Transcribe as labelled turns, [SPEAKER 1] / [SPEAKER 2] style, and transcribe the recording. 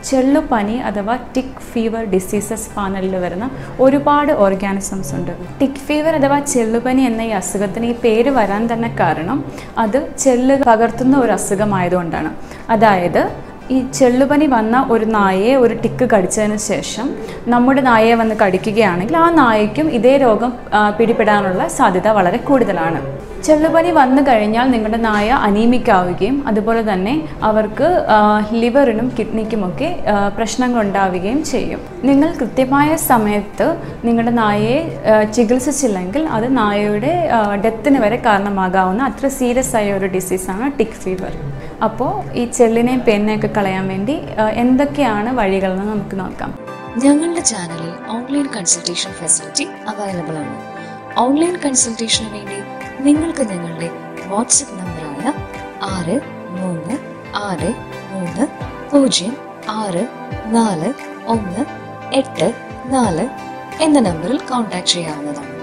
[SPEAKER 1] ചെള്ളുപനി അഥവാ ടിക് fever diseases പാനലിൽ വരുന്ന ഒരുപാട് ഓർഗാനിസംസ് ഉണ്ട് ടിക് ഫീവർ അഥവാ ചെള്ളുപനി എന്ന ഈ അസുഖത്തിന് ഈ പേര് വരാൻ തന്നെ കാരണം അത് ചെള്ള് പകർത്തുന്ന ഒരു അസുഖമായതുകൊണ്ടാണ് അതായത് ഈ ചെള്ളുപനി വന്ന ഒരു നായയെ ഒരു ടിക്ക് കടിച്ചതിന് ശേഷം നമ്മുടെ നായയെ വന്ന് കടിക്കുകയാണെങ്കിൽ ആ നായയ്ക്കും ഇതേ രോഗം ആ, പിടിപെടാനുള്ള സാധ്യത വളരെ കൂടുതലാണ് ചെള്ളുപനി വന്നു കഴിഞ്ഞാൽ നിങ്ങളുടെ നായ അനീമിക് ആവുകയും അതുപോലെ തന്നെ അവർക്ക് ആ, ലിവറിനും കിഡ്നിക്കുമൊക്കെ ആ, പ്രശ്നങ്ങൾ ഉണ്ടാവുകയും ചെയ്യും നിങ്ങൾ കൃത്യമായ സമയത്ത് നിങ്ങളുടെ നായയെ ആ, ചികിത്സിച്ചില്ലെങ്കിൽ അത് നായയുടെ ഡെത്തിന് വരെ കാരണമാകാവുന്ന അത്ര സീരിയസ് ആയ ഒരു ഡിസീസാണ് ടിക് ഫീവർ അപ്പോൾ ഈ ചെള്ളിനെയും പെണ്ണിനെയൊക്കെ കളയാൻ വേണ്ടി ആ, എന്തൊക്കെയാണ് വഴികളെന്ന് നമുക്ക് നോക്കാം
[SPEAKER 2] ഞങ്ങളുടെ ചാനലിൽ ഓൺലൈൻ കൺസൾട്ടേഷൻ ഫെസിലിറ്റി അവൈലബിൾ ആണ് ഓൺലൈൻ കൺസൾട്ടേഷന് വേണ്ടി നിങ്ങൾക്ക് ഞങ്ങളുടെ വാട്സപ്പ് നമ്പറായ ആറ് മൂന്ന് ആറ് മൂന്ന് പൂജ്യം ആറ് നാല് ഒന്ന് എട്ട് നാല് എന്ന നമ്പറിൽ കോൺടാക്ട് ചെയ്യാവുന്നതാണ്